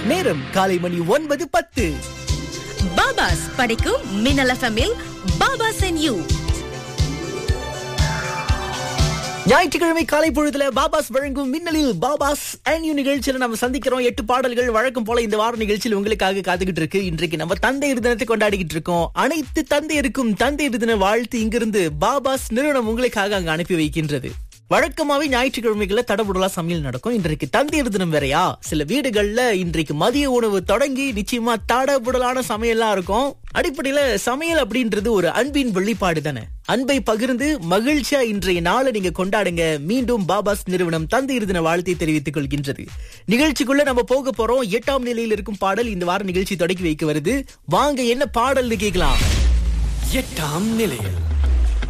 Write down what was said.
நேரம் காலை மணி ஒன்பது பத்து பாபாஸ் படைக்கும் மின்னல் எஃப்எம்மில் பாபாஸ் அண்ட் யூ ஞாயிற்றுக்கிழமை காலை பொழுதுல பாபாஸ் வழங்கும் மின்னலில் பாபாஸ் அண்ட் யூ நிகழ்ச்சியில நம்ம சந்திக்கிறோம் எட்டு பாடல்கள் வழக்கம் போல இந்த வார நிகழ்ச்சியில் உங்களுக்காக காத்துக்கிட்டு இருக்கு இன்றைக்கு நம்ம தந்தையர் தினத்தை கொண்டாடிக்கிட்டு இருக்கோம் அனைத்து தந்தையருக்கும் தந்தையர் தின வாழ்த்து இங்கிருந்து பாபாஸ் நிறுவனம் உங்களுக்காக அங்க அனுப்பி வைக்கின்றது வழக்கமாவே ஞாயிற்றுக்கிழமைகள்ல தடபுடலா சமையல் நடக்கும் இன்றைக்கு தந்தையர் தினம் வேறையா சில வீடுகள்ல இன்றைக்கு மதிய உணவு தொடங்கி நிச்சயமா தடபுடலான சமையல்லாம் இருக்கும் அடிப்படையில சமையல் அப்படின்றது ஒரு அன்பின் வெளிப்பாடு தானே அன்பை பகிர்ந்து மகிழ்ச்சியா இன்றைய நாளை நீங்க கொண்டாடுங்க மீண்டும் பாபாஸ் நிறுவனம் தந்தையர் தின வாழ்த்தை தெரிவித்துக் கொள்கின்றது நிகழ்ச்சிக்குள்ள நம்ம போக போறோம் எட்டாம் நிலையில் இருக்கும் பாடல் இந்த வார நிகழ்ச்சி தொடக்கி வைக்க வருது வாங்க என்ன பாடல்னு கேட்கலாம் எட்டாம் நிலையில்